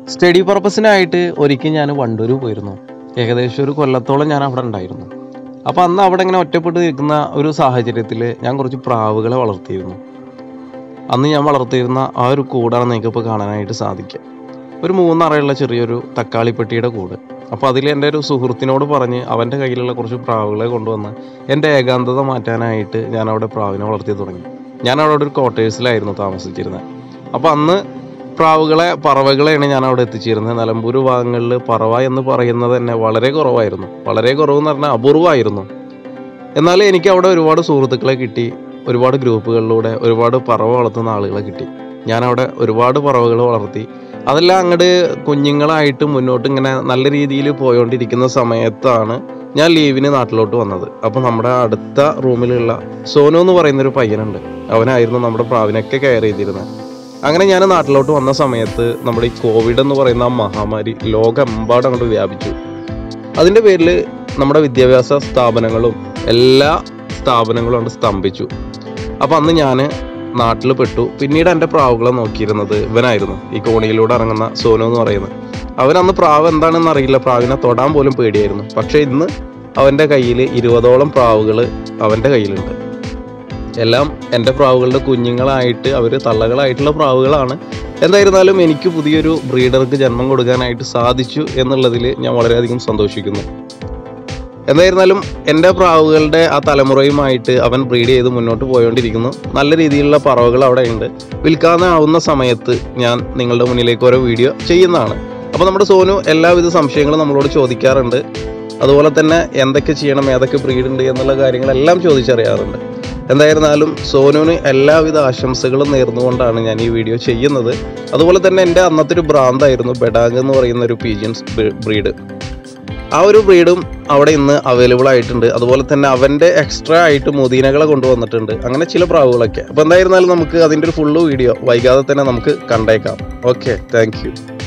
study പർപ്പസിനായിട്ട് ഒരിക്കൽ ഞാൻ വണ്ടൂർ പോയിരുന്നു ഏകദേശം ഒരു കൊല്ലത്തോളം ഞാൻ അവിടെ ഉണ്ടായിരുന്നു അപ്പോൾ അന്ന് അവിടെ ഇങ്ങനെ ഒറ്റപ്പെട്ട് നിൽക്കുന്ന ഒരു സാഹചര്യത്തിൽ ഞാൻ കുറച്ച് പ്രാവുകളെ വളർത്തിയിരുന്നു അന്ന് ഞാൻ വളർത്തിയിരുന്ന ആ ഒരു കൂടാണ് നിങ്ങൾക്കിപ്പോൾ കാണാനായിട്ട് സാധിക്കുക ഒരു മൂന്നറയുള്ള ചെറിയൊരു തക്കാളിപ്പെട്ടിയുടെ കൂട് അപ്പോൾ അതിൽ എൻ്റെ ഒരു സുഹൃത്തിനോട് പറഞ്ഞ് അവൻ്റെ കയ്യിലുള്ള കുറച്ച് പ്രാവുകളെ കൊണ്ടുവന്ന് എൻ്റെ ഏകാന്തത മാറ്റാനായിട്ട് ഞാൻ അവിടെ പ്രാവിനെ വളർത്തി തുടങ്ങി ഞാൻ അവിടെ ഒരു ക്വാർട്ടേഴ്സിലായിരുന്നു താമസിച്ചിരുന്നത് അപ്പോൾ അന്ന് പ്രാവുകളെ പറവകളെയാണ് ഞാൻ അവിടെ എത്തിച്ചിരുന്നത് നിലമ്പൂർ ഭാഗങ്ങളിൽ പറവ എന്ന് പറയുന്നത് തന്നെ വളരെ കുറവായിരുന്നു വളരെ കുറവെന്ന് പറഞ്ഞാൽ അപൂർവമായിരുന്നു എന്നാൽ എനിക്ക് അവിടെ ഒരുപാട് സുഹൃത്തുക്കളെ കിട്ടി ഒരുപാട് ഗ്രൂപ്പുകളിലൂടെ ഒരുപാട് പറവ വളർത്തുന്ന ആളുകളെ കിട്ടി ഞാൻ അവിടെ ഒരുപാട് പറവകൾ വളർത്തി അതെല്ലാം അങ്ങോട്ട് കുഞ്ഞുങ്ങളായിട്ട് മുന്നോട്ട് ഇങ്ങനെ നല്ല രീതിയിൽ പോയോണ്ടിരിക്കുന്ന സമയത്താണ് ഞാൻ ലീവിന് നാട്ടിലോട്ട് വന്നത് അപ്പോൾ നമ്മുടെ അടുത്ത റൂമിലുള്ള സോനു എന്ന് പറയുന്നൊരു പയ്യനുണ്ട് അവനായിരുന്നു നമ്മുടെ പ്രാവിനൊക്കെ കെയർ ചെയ്തിരുന്നത് അങ്ങനെ ഞാൻ നാട്ടിലോട്ട് വന്ന സമയത്ത് നമ്മുടെ ഈ കോവിഡ് എന്ന് പറയുന്ന ആ മഹാമാരി ലോകമെമ്പാടും അങ്ങോട്ട് വ്യാപിച്ചു അതിൻ്റെ പേരിൽ നമ്മുടെ വിദ്യാഭ്യാസ സ്ഥാപനങ്ങളും എല്ലാ സ്ഥാപനങ്ങളും കൊണ്ട് സ്തംഭിച്ചു അപ്പം അന്ന് ഞാൻ നാട്ടിൽ പെട്ടു പിന്നീട് എൻ്റെ പ്രാവുകളെ നോക്കിയിരുന്നത് ഇവനായിരുന്നു ഈ കോണിയിലൂടെ ഇറങ്ങുന്ന സോനു എന്ന് പറയുന്നത് അവൻ അന്ന് പ്രാവ് എന്താണെന്ന് അറിയില്ല പ്രാവിനെ തൊടാൻ പോലും പേടിയായിരുന്നു പക്ഷേ ഇന്ന് അവൻ്റെ കയ്യിൽ ഇരുപതോളം പ്രാവുകൾ അവൻ്റെ കയ്യിലുണ്ട് എല്ലാം എൻ്റെ പ്രാവുകളുടെ കുഞ്ഞുങ്ങളായിട്ട് അവർ തള്ളകളായിട്ടുള്ള പ്രാവുകളാണ് എന്തായിരുന്നാലും എനിക്ക് പുതിയൊരു ബ്രീഡർക്ക് ജന്മം കൊടുക്കാനായിട്ട് സാധിച്ചു എന്നുള്ളതിൽ ഞാൻ വളരെയധികം സന്തോഷിക്കുന്നു എന്തായിരുന്നാലും എൻ്റെ പ്രാവുകളുടെ ആ തലമുറയുമായിട്ട് അവൻ ബ്രീഡ് ചെയ്ത് മുന്നോട്ട് പോയോണ്ടിരിക്കുന്നു നല്ല രീതിയിലുള്ള പറവകൾ അവിടെ ഉണ്ട് വിൽക്കാനാവുന്ന സമയത്ത് ഞാൻ നിങ്ങളുടെ മുന്നിലേക്ക് ഓരോ വീഡിയോ ചെയ്യുന്നതാണ് അപ്പോൾ നമ്മുടെ സോനു എല്ലാവിധ സംശയങ്ങളും നമ്മളോട് ചോദിക്കാറുണ്ട് അതുപോലെ തന്നെ എന്തൊക്കെ ചെയ്യണം ഏതൊക്കെ ബ്രീഡ് ഉണ്ട് എന്നുള്ള കാര്യങ്ങളെല്ലാം ചോദിച്ചറിയാറുണ്ട് എന്തായിരുന്നാലും സോനുവിന് എല്ലാവിധ ആശംസകളും നേർന്നുകൊണ്ടാണ് ഞാൻ ഈ വീഡിയോ ചെയ്യുന്നത് അതുപോലെ തന്നെ എൻ്റെ അന്നത്തെ ഒരു ഭ്രാന്തായിരുന്നു ബെഡാങ് എന്ന് പറയുന്ന ഒരു പീജിയൻസ് ബ്രീഡ് ആ ഒരു ബ്രീഡും അവിടെ ഇന്ന് അവൈലബിൾ ആയിട്ടുണ്ട് അതുപോലെ തന്നെ അവൻ്റെ എക്സ്ട്രാ ആയിട്ട് മുദീനകളെ കൊണ്ടുവന്നിട്ടുണ്ട് അങ്ങനെ ചില പ്രാവുകളൊക്കെ അപ്പോൾ എന്തായിരുന്നാലും നമുക്ക് അതിൻ്റെ ഒരു ഫുള്ള് വീഡിയോ വൈകാതെ തന്നെ നമുക്ക് കണ്ടേക്കാം ഓക്കെ താങ്ക്